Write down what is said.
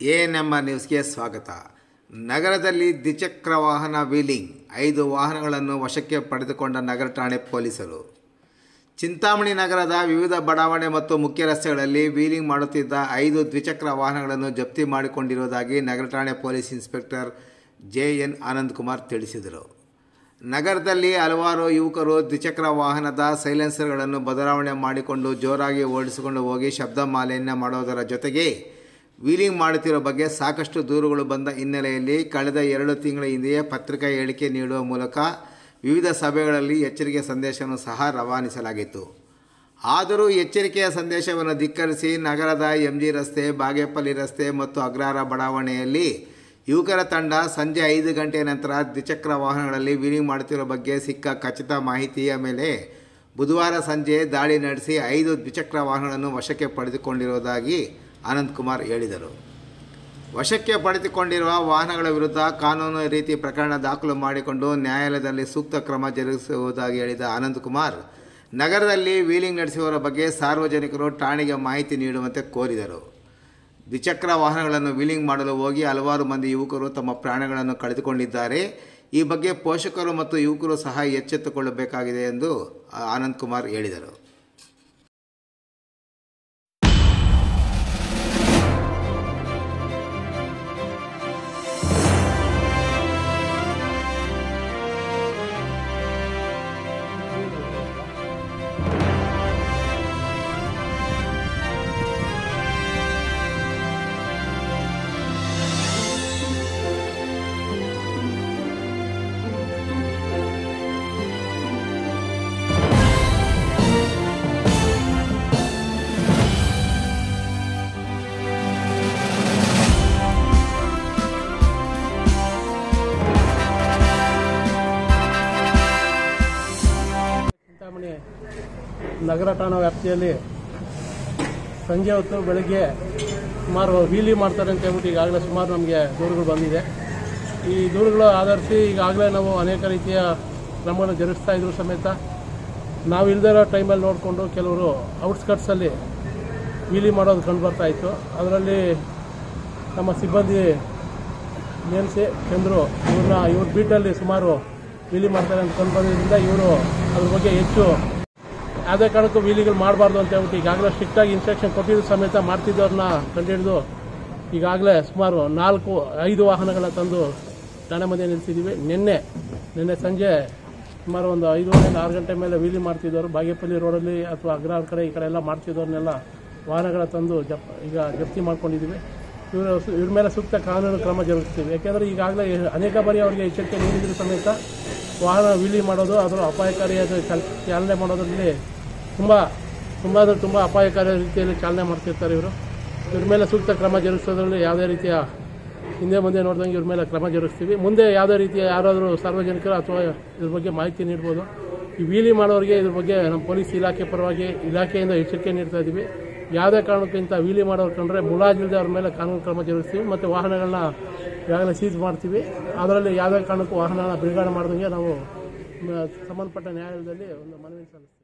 ANMR ನ್ಯೂಸ್ಗೆ ಸ್ವಾಗತ ನಗರದಲ್ಲಿ ದ್ವಿಚಕ್ರ ವಾಹನ ವೀಲಿಂಗ್ ಐದು ವಾಹನಗಳನ್ನು ವಶಕ್ಕೆ ಪಡೆದುಕೊಂಡ ನಗರ ಠಾಣೆ ಪೊಲೀಸರು ಚಿಂತಾಮಣಿ ನಗರದ ವಿವಿಧ ಬಡಾವಣೆ ಮತ್ತು ಮುಖ್ಯ ರಸ್ತೆಗಳಲ್ಲಿ ವೀಲಿಂಗ್ ಮಾಡುತ್ತಿದ್ದ ಐದು ದ್ವಿಚಕ್ರ ವಾಹನಗಳನ್ನು ಜಪ್ತಿ ಮಾಡಿಕೊಂಡಿರುವುದಾಗಿ ನಗರ ಠಾಣೆ police inspector J N Anand Kumar ತಿಳಿಸಿದರು ನಗರದಲ್ಲಿ ಹಲವಾರು ಯುವಕರು ದ್ವಿಚಕ್ರ ವಾಹನದ ಸೈಲೆನ್ಸರ್ಗಳನ್ನು ಬದಲಾವಣೆ ಮಾಡಿಕೊಂಡು ಜೋರಾಗಿ ಓಡಿಸಿಕೊಂಡು ಹೋಗಿ ಶಬ್ದ ಮಾಲಿನ್ಯ ಮಾಡುವುದರ ಜೊತೆಗೆ ವೀಲಿಂಗ್ ಮಾಡುತ್ತಿರುವ ಬಗ್ಗೆ ಸಾಕಷ್ಟು ದೂರುಗಳು ಬಂದ ಹಿನ್ನೆಲೆಯಲ್ಲಿ ಕಳೆದ ಎರಡು ತಿಂಗಳ ಹಿಂದೆಯೇ ಪತ್ರಿಕಾ ಹೇಳಿಕೆ ನೀಡುವ ಮೂಲಕ ವಿವಿಧ ಸಭೆಗಳಲ್ಲಿ ಎಚ್ಚರಿಕೆ ಸಂದೇಶವನ್ನು ಸಹ ರವಾನಿಸಲಾಗಿತ್ತು ಆದರೂ ಎಚ್ಚರಿಕೆಯ ಸಂದೇಶವನ್ನು ಧಿಕ್ಕರಿಸಿ ನಗರದ ಎಂ ಜಿ ರಸ್ತೆ ಬಾಗೇಪಲ್ಲಿ ರಸ್ತೆ ಮತ್ತು ಅಗ್ರಹಾರ ಬಡಾವಣೆಯಲ್ಲಿ ಯುವಕರ ತಂಡ ಸಂಜೆ ಐದು ಗಂಟೆಯ ನಂತರ ದ್ವಿಚಕ್ರ ವಾಹನಗಳಲ್ಲಿ ವೀಲಿಂಗ್ ಮಾಡುತ್ತಿರುವ ಬಗ್ಗೆ ಸಿಕ್ಕ ಖಚಿತ ಮಾಹಿತಿಯ ಮೇಲೆ ಬುಧವಾರ ಸಂಜೆ ದಾಳಿ ನಡೆಸಿ ಐದು ದ್ವಿಚಕ್ರ ವಾಹನಗಳನ್ನು ವಶಕ್ಕೆ ಪಡೆದುಕೊಂಡಿರುವುದಾಗಿ ಆನಂದ್ ಕುಮಾರ್ ಹೇಳಿದರು ವಶಕ್ಕೆ ಪಡೆದುಕೊಂಡಿರುವ ವಾಹನಗಳ ವಿರುದ್ಧ ಕಾನೂನು ರೀತಿ ಪ್ರಕರಣ ದಾಖಲು ಮಾಡಿಕೊಂಡು ನ್ಯಾಯಾಲಯದಲ್ಲಿ ಸೂಕ್ತ ಕ್ರಮ ಜರುಗಿಸುವುದಾಗಿ ಹೇಳಿದ ಆನಂದ್ ಕುಮಾರ್ ನಗರದಲ್ಲಿ ವೀಲಿಂಗ್ ನಡೆಸುವವರ ಬಗ್ಗೆ ಸಾರ್ವಜನಿಕರು ಠಾಣೆಗೆ ಮಾಹಿತಿ ನೀಡುವಂತೆ ಕೋರಿದರು ದ್ವಿಚಕ್ರ ವಾಹನಗಳನ್ನು ವೀಲಿಂಗ್ ಮಾಡಲು ಹೋಗಿ ಹಲವಾರು ಮಂದಿ ಯುವಕರು ತಮ್ಮ ಪ್ರಾಣಗಳನ್ನು ಕಳೆದುಕೊಂಡಿದ್ದಾರೆ ಈ ಬಗ್ಗೆ ಪೋಷಕರು ಮತ್ತು ಯುವಕರು ಸಹ ಎಚ್ಚೆತ್ತುಕೊಳ್ಳಬೇಕಾಗಿದೆ ಎಂದು ಆನಂದ್ ಕುಮಾರ್ ಹೇಳಿದರು ಚಿಂತಾಮಣಿ ನಗರ ಠಾಣಾ ವ್ಯಾಪ್ತಿಯಲ್ಲಿ ಸಂಜೆ ಹೊತ್ತು ಬೆಳಗ್ಗೆ ಸುಮಾರು ವೀಲಿ ಮಾಡ್ತಾರೆ ಅಂತ ಹೇಳ್ಬಿಟ್ಟು ಈಗಾಗಲೇ ಸುಮಾರು ನಮಗೆ ದೂರುಗಳು ಬಂದಿದೆ ಈ ದೂರುಗಳು ಆಧರಿಸಿ ಈಗಾಗಲೇ ನಾವು ಅನೇಕ ರೀತಿಯ ಕ್ರಮಗಳನ್ನು ಜರುಗಿಸ್ತಾ ಇದ್ರು ಸಮೇತ ನಾವು ಇಲ್ಲದೇ ಇರೋ ಟೈಮಲ್ಲಿ ನೋಡಿಕೊಂಡು ಕೆಲವರು ಔಟ್ಸ್ಕಟ್ಸಲ್ಲಿ ವೀಲಿ ಮಾಡೋದು ಕಂಡು ಬರ್ತಾ ಇತ್ತು ಅದರಲ್ಲಿ ನಮ್ಮ ಸಿಬ್ಬಂದಿ ನೇಮಿಸಿ ಚಂದ್ರು ಇವ್ರನ್ನ ಇವ್ರ ಬೀಟಲ್ಲಿ ಸುಮಾರು ವೀಲಿ ಮಾಡ್ತಾರೆ ಅಂತ ಕಂಡು ಬಂದಿದ್ದರಿಂದ ಇವರು ಅದ್ರ ಬಗ್ಗೆ ಹೆಚ್ಚು ಯಾವುದೇ ಕಾರಣಕ್ಕೂ ವೀಲಿಗಳು ಮಾಡಬಾರ್ದು ಅಂತ ಹೇಳ್ಬಿಟ್ಟು ಈಗಾಗಲೇ ಸ್ಟ್ರಿಕ್ಟಾಗಿ ಇನ್ಸ್ಟ್ರಕ್ಷನ್ ಕೊಟ್ಟಿದ್ದು ಸಮೇತ ಮಾಡ್ತಿದ್ದವ್ರನ್ನ ಕಂಡುಹಿಡಿದು ಈಗಾಗಲೇ ಸುಮಾರು ನಾಲ್ಕು ಐದು ವಾಹನಗಳ ತಂದು ಠಾಣೆ ಮಧ್ಯೆ ನಿಲ್ಲಿಸಿದ್ದೀವಿ ನಿನ್ನೆ ನಿನ್ನೆ ಸಂಜೆ ಸುಮಾರು ಒಂದು ಐದೂವರೆ ಆರು ಗಂಟೆ ಮೇಲೆ ವೀಲಿ ಮಾಡ್ತಿದ್ದವರು ಬಾಗೇಪಲ್ಲಿ ರೋಡಲ್ಲಿ ಅಥವಾ ಅಗ್ರಹಾರ ಕಡೆ ಈ ಕಡೆ ಎಲ್ಲ ಮಾಡ್ತಿದ್ದವ್ರನ್ನೆಲ್ಲ ವಾಹನಗಳ ತಂದು ಜಪ್ ಈಗ ಜಪ್ತಿ ಮಾಡ್ಕೊಂಡಿದ್ದೀವಿ ಇವರು ಇವ್ರ ಮೇಲೆ ಸೂಕ್ತ ಕಾನೂನು ಕ್ರಮ ಜರುಗಿಸ್ತೀವಿ ಯಾಕೆಂದರೆ ಈಗಾಗಲೇ ಅನೇಕ ಬಾರಿ ಅವರಿಗೆ ಎಚ್ಚರಿಕೆ ನೀಡಿದ್ರು ಸಮೇತ ವಾಹನ ವೀಲಿ ಮಾಡೋದು ಅದರ ಅಪಾಯಕಾರಿಯಾದ ಚಾಲ್ ಚಾಲನೆ ಮಾಡೋದ್ರಲ್ಲಿ ತುಂಬ ತುಂಬ ಅಂದರೆ ತುಂಬ ಅಪಾಯಕಾರಿ ರೀತಿಯಲ್ಲಿ ಚಾಲನೆ ಮಾಡ್ತಿರ್ತಾರೆ ಇವರು ಇವ್ರ ಮೇಲೆ ಸೂಕ್ತ ಕ್ರಮ ಜರುಗಿಸೋದ್ರಲ್ಲಿ ಯಾವುದೇ ರೀತಿಯ ಹಿಂದೆ ಮುಂದೆ ನೋಡ್ದಂಗೆ ಇವ್ರ ಮೇಲೆ ಕ್ರಮ ಜರುಗಿಸ್ತೀವಿ ಮುಂದೆ ಯಾವುದೇ ರೀತಿಯ ಯಾರಾದರೂ ಸಾರ್ವಜನಿಕರು ಅಥವಾ ಇದ್ರ ಬಗ್ಗೆ ಮಾಹಿತಿ ನೀಡ್ಬೋದು ಈ ವೀಲಿ ಮಾಡೋರಿಗೆ ಇದ್ರ ಬಗ್ಗೆ ನಮ್ಮ ಪೊಲೀಸ್ ಇಲಾಖೆ ಪರವಾಗಿ ಇಲಾಖೆಯಿಂದ ಎಚ್ಚರಿಕೆ ನೀಡ್ತಾ ಇದ್ದೀವಿ ಯಾವುದೇ ಕಾರಣಕ್ಕಿಂತ ವೀಲಿ ಮಾಡೋರು ಕಂಡ್ರೆ ಮುಲಾಜಿಲ್ಲದೆ ಅವ್ರ ಮೇಲೆ ಕಾನೂನು ಕ್ರಮ ಜರುಗಿಸ್ತೀವಿ ಮತ್ತು ವಾಹನಗಳನ್ನ ಈಗಾಗಲೇ ಸೀಸ್ ಮಾಡ್ತೀವಿ ಅದರಲ್ಲಿ ಯಾವುದೇ ಕಾರಣಕ್ಕೂ ವಾಹನನ ಬಿಡುಗಡೆ ಮಾಡ್ದಂಗೆ ನಾವು ಮ, ಸಂಬಂಧಪಟ್ಟ ನ್ಯಾಯಾಲಯದಲ್ಲಿ ಒಂದು ಮನವಿ ಸಲ್ಲಿಸ್ತೀವಿ